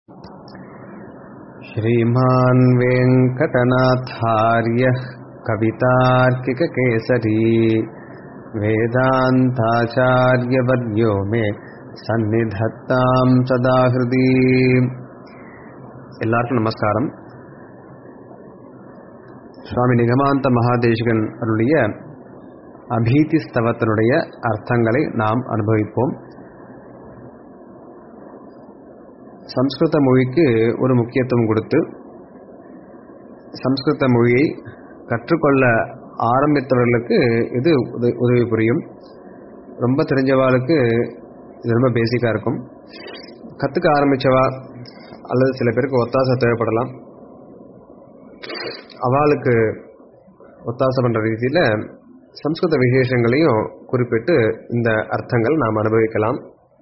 श्रीमान् वेङ्कटनाथार्यः कवितार्किककेसरी वेदान्ताचार्यवर्यो मे சந்நிதத்தாம் சதா ஹிருதி எல்லாருக்கும் நமஸ்காரம் சுவாமி நிகமாந்த மகாதேசிகன் அருளிய அபீதி ஸ்தவத்தினுடைய அர்த்தங்களை நாம் அனுபவிப்போம் சம்ஸ்கிருத மொழிக்கு ஒரு முக்கியத்துவம் கொடுத்து சம்ஸ்கிருத மொழியை கற்றுக்கொள்ள ஆரம்பித்தவர்களுக்கு இது உத- உதவி புரியும் ரொம்ப தெரிஞ்சவாளுக்கு இது ரொம்ப பேசிக்காக இருக்கும் கற்றுக்க ஆரம்பித்தவா அல்லது சில பேருக்கு ஒத்தாசை தேவைப்படலாம் அவளுக்கு ஒத்தாசை பண்ணுற ரீதியில் சம்ஸ்கிருத விசேஷங்களையும் குறிப்பிட்டு இந்த அர்த்தங்கள் நாம் அனுபவிக்கலாம்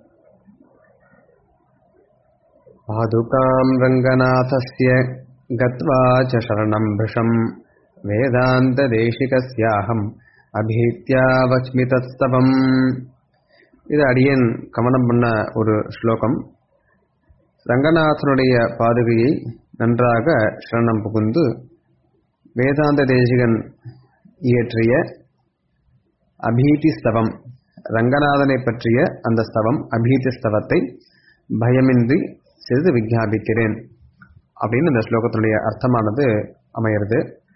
पादुकां रङ्गनाथस्य गत्वा च शरणं भृशं वेदान्तदेशिकस्याहम् अभीत्या वच्मि तत्स्तवम् இது அடியேன் கவனம் பண்ண ஒரு ஸ்லோகம் ரங்கநாதனுடைய பாதுகையை நன்றாக சரணம் புகுந்து வேதாந்த தேசிகன் இயற்றிய அபீதி ஸ்தவம் ரங்கநாதனை பற்றிய அந்த ஸ்தவம் அபீதி ஸ்தவத்தை பயமின்றி சிறிது விஞ்ஞாபிக்கிறேன் அப்படின்னு இந்த ஸ்லோகத்தினுடைய அர்த்தமானது அமையிறது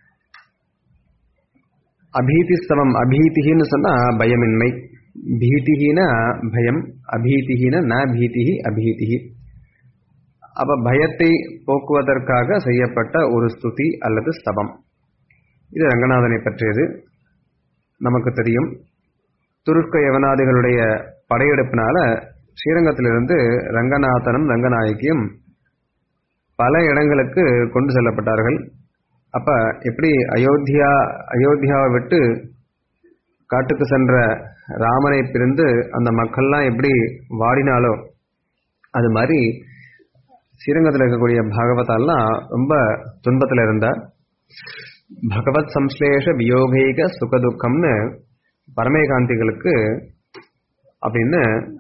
அபீதிஸ்தவம் அபீதிகின்னு சொன்னா பயமின்மை பீதிகின பயம் அபீதிகின ந பீதிகி அபீதிகி அப்ப பயத்தை போக்குவதற்காக செய்யப்பட்ட ஒரு ஸ்துதி அல்லது ஸ்தவம் இது ரங்கநாதனை பற்றியது நமக்கு தெரியும் துருக்க யவனாதிகளுடைய படையெடுப்பினால ஸ்ரீரங்கத்திலிருந்து ரங்கநாதனும் ரங்கநாயகியும் பல இடங்களுக்கு கொண்டு செல்லப்பட்டார்கள் அப்ப எப்படி அயோத்தியா அயோத்தியாவை விட்டு காட்டுக்கு சென்ற ராமனை பிரிந்து அந்த மக்கள்லாம் எப்படி வாடினாலோ அது மாதிரி ஸ்ரீரங்கத்தில் இருக்கக்கூடிய பாகவதாலாம் ரொம்ப துன்பத்தில் இருந்தார் பகவத் சம்ஸ்லேஷ வியோகைக சுகதுக்கம்னு பரமேகாந்திகளுக்கு அப்படின்னு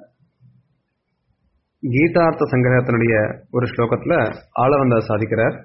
கீதார்த்த சங்கிரகத்தினுடைய ஒரு ஸ்லோகத்துல ஆளவந்த சாதிக்கிறார்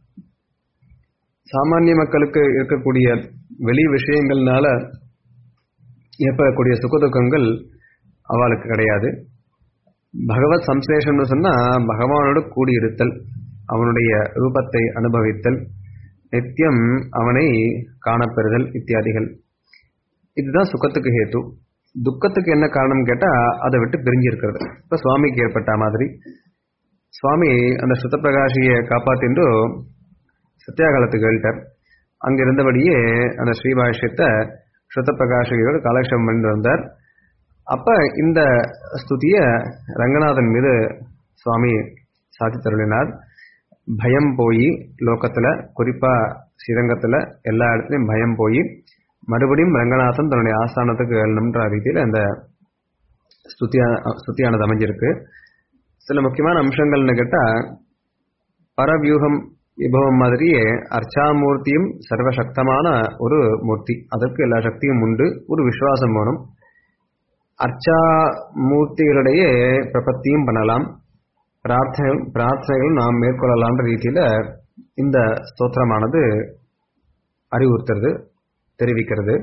சாமானிய மக்களுக்கு இருக்கக்கூடிய வெளி விஷயங்கள்னால ஏற்படக்கூடிய சுகதுக்கங்கள் அவளுக்கு கிடையாது பகவத் சம்சேஷம்னு சொன்னா பகவானோடு கூடியிருத்தல் அவனுடைய ரூபத்தை அனுபவித்தல் நித்தியம் அவனை காணப்பெறுதல் இத்தியாதிகள் இதுதான் சுகத்துக்கு ஹேத்து துக்கத்துக்கு என்ன காரணம் கேட்டா அதை விட்டு பிரிஞ்சு இருக்கிறது இப்ப சுவாமிக்கு ஏற்பட்ட மாதிரி சுவாமி அந்த சுத்த பிரகாஷியை காப்பாத்தின்று சத்தியாகாலத்துக்கு கேள்ட்டார் அங்க இருந்தபடியே அந்த ஸ்ரீபாஷ்யத்தை சுத்த பிரகாஷியோடு காலக்ஷேபம் பண்ணிட்டு வந்தார் அப்ப இந்த ஸ்துதிய ரங்கநாதன் மீது சுவாமி சாதித்தருளினார் பயம் போய் லோகத்துல குறிப்பா ஸ்ரீரங்கத்துல எல்லா இடத்துலயும் பயம் போய் மறுபடியும் ரங்கநாதன் தன்னுடைய ஆஸ்தானத்துக்கு எழணுன்ற ரீதியில் அந்த ஸ்துதியா ஸ்துதியானது அமைஞ்சிருக்கு சில முக்கியமான அம்சங்கள்னு கேட்டா பரவியூகம் விபவம் மாதிரியே அர்ச்சாமூர்த்தியும் சர்வசக்தமான ஒரு மூர்த்தி அதற்கு எல்லா சக்தியும் உண்டு ஒரு விசுவாசம் வேணும் அர்ச்சா மூர்த்திகளிடையே பிரபத்தியும் பண்ணலாம் பிரார்த்தனை பிரார்த்தனைகள் நாம் மேற்கொள்ளலான்ற ரீதியில இந்த ஸ்தோத்திரமானது அறிவுறுத்துறது தெரிவிக்கிறது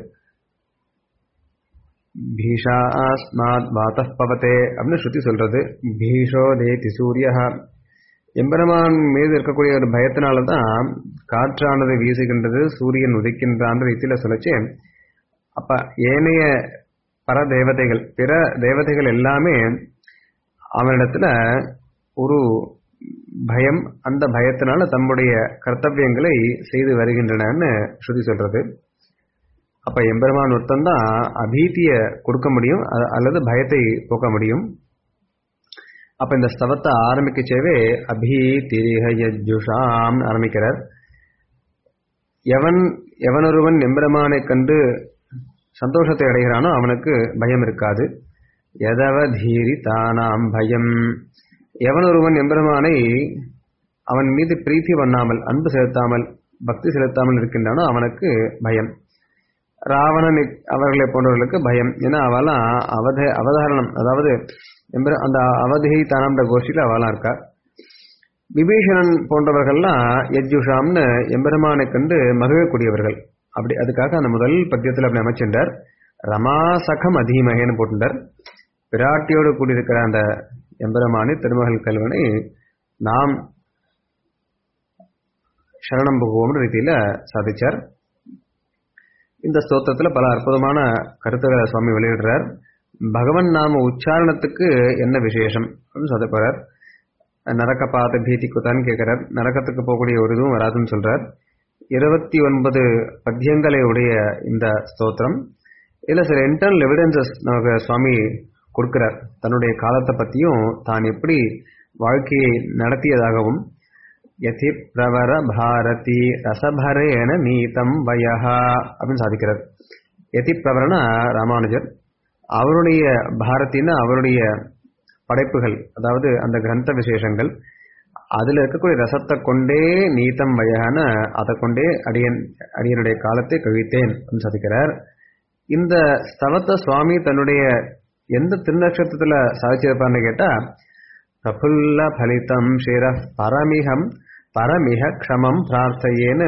பீஷாஸ்மாத் வாத்தः பவதே அப்படின்னு ஸ்ருதி சொல்றது பீஷோ தேதி சூரியஹா எம்பெருமான் மீது இருக்கக்கூடிய ஒரு பயத்தினால தான் காற்றானது வீசுகின்றது சூரியன் உதிக்கின்றான்ற ரீதியில சொல்லிச்சு அப்ப ஏனைய பர தேவதைகள் பிற தேவதைகள் எல்லாமே அவனிடத்துல ஒரு பயம் அந்த பயத்தினால தம்முடைய கர்த்தவியங்களை செய்து வருகின்றனன்னு ஸ்ருதி சொல்றது அப்ப எம்பெருமான் ஒருத்தன் தான் அபீதிய கொடுக்க முடியும் அ- அல்லது பயத்தை போக்க முடியும் அப்ப இந்த ஸ்தவத்தை ஆரம்பிக்கச்சேவே அபீதிரிஹயஜுஷாம் ஆரம்பிக்கிறார் எவன் எவனொருவன் எம்பெருமானை கண்டு சந்தோஷத்தை அடைகிறானோ அவனுக்கு பயம் இருக்காது எதவதீரி தானாம் பயம் எவனொருவன் எம்பெருமானை அவன் மீது பிரீத்தி பண்ணாமல் அன்பு செலுத்தாமல் பக்தி செலுத்தாமல் இருக்கின்றானோ அவனுக்கு பயம் ராவணன் இத்- அவர்களை போன்றவர்களுக்கு பயம் ஏன்னா அவெல்லாம் அவத அவதாரணம் அதாவது எம்பெரு- அந்த அவதிகை தானாம்ன்ற கோஷ்டியில் அவெல்லாம் இருக்கா விபீஷணன் போன்றவர்கள்லாம் யஜ்ஜுஷாம்னு எம்பெருமானை கண்டு மகிழக்கூடியவர்கள் அப்படி அதுக்காக அந்த முதல் பத்தியத்தில் அப்படி அமைச்சிருந்தார் ரமாசகம் அதீமகேன்னு போட்டிருந்தார் பிராட்டியோடு கூடியிருக்கிற அந்த எம்பெருமானி திருமகள் கல்வனை நாம் சரணம் புகுவோம்னு ரீதியில சாதிச்சார் இந்த ஸ்தோத்திரத்துல பல அற்புதமான கருத்துக்களை சுவாமி வெளியிடுறார் பகவன் நாம உச்சாரணத்துக்கு என்ன விசேஷம் அப்படின்னு சொல்ல போறார் நரக்க பாத பீதி குத்தான்னு கேட்கிறார் நரக்கத்துக்கு போகக்கூடிய ஒரு இதுவும் வராதுன்னு சொல்றார் இருபத்தி ஒன்பது பத்தியங்களை உடைய இந்த ஸ்தோத்திரம் இதுல சில இன்டர்னல் எவிடன்சஸ் நமக்கு சுவாமி கொடுக்கிறார் தன்னுடைய காலத்தை பத்தியும் தான் எப்படி வாழ்க்கையை நடத்தியதாகவும் யதி பிரவர பாரதி ரசபரேன நீதம் வயஹா அப்படின்னு சாதிக்கிறார் யதி பிரவரனா ராமானுஜர் அவருடைய பாரதினா அவருடைய படைப்புகள் அதாவது அந்த கிரந்த விசேஷங்கள் அதுல இருக்கக்கூடிய ரசத்தை கொண்டே நீத்தம் வயகான அதை கொண்டே அடியன் அடியனுடைய காலத்தை கழித்தேன் அப்படின்னு சாதிக்கிறார் இந்த ஸ்தவத்தை சுவாமி தன்னுடைய எந்த திருநட்சத்திரத்துல சாதிச்சிருப்பார்னு கேட்டா பிரபுல்ல பலிதம் ஷிர பரமிகம் பரமிக க்ஷமம் பிரார்த்தையேன்னு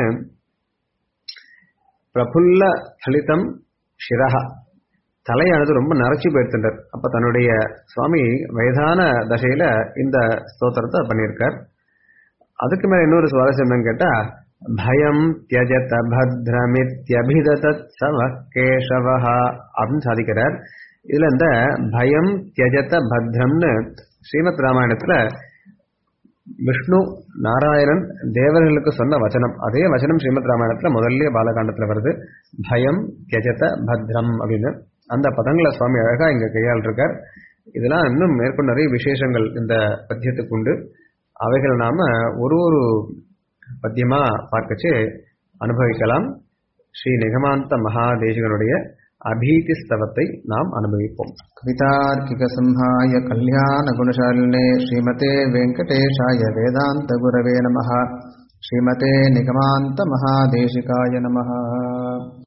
பிரபுல்ல பலிதம் ஷிரஹா தலையானது ரொம்ப நரைச்சி போயிருந்தார் அப்ப தன்னுடைய சுவாமி வயதான தசையில இந்த ஸ்தோத்திரத்தை பண்ணியிருக்கார் அதுக்கு மேல இன்னொரு சுவாரஸ்யம் என்னன்னு கேட்டா பயம் தியஜத பத்ரமித்யபிதத சவ கேசவஹா அப்படின்னு சாதிக்கிறார் இதுல இந்த பயம் தியஜத பத்ரம்னு ஸ்ரீமத் ராமாயணத்துல விஷ்ணு நாராயணன் தேவர்களுக்கு சொன்ன வச்சனம் அதே வச்சனம் ஸ்ரீமத் ராமாயணத்துல முதல்ல பாலகாண்டத்துல வருது பயம் தியஜத பத்ரம் அப்படின்னு அந்த பதங்களை சுவாமி அழகா இங்க கையாள் இருக்கார் இதெல்லாம் இன்னும் மேற்கொண்டு நிறைய விசேஷங்கள் இந்த பத்தியத்துக்கு உண்டு அவைகள் நாம ஒரு ஒரு பத்தியமா பார்க்கச்சு அனுபவிக்கலாம் ஸ்ரீ நிகமாந்த மகாதேசிகனுடைய அபீதி ஸ்தவத்தை நாம் அனுபவிப்போம் कवितार्किकसंहाय कल्याणगुणशालिने श्रीमते वेङ्कटेशाय वेदान्तगुरवे नमः श्रीमते निगमान्तमहादेशिकाय नमः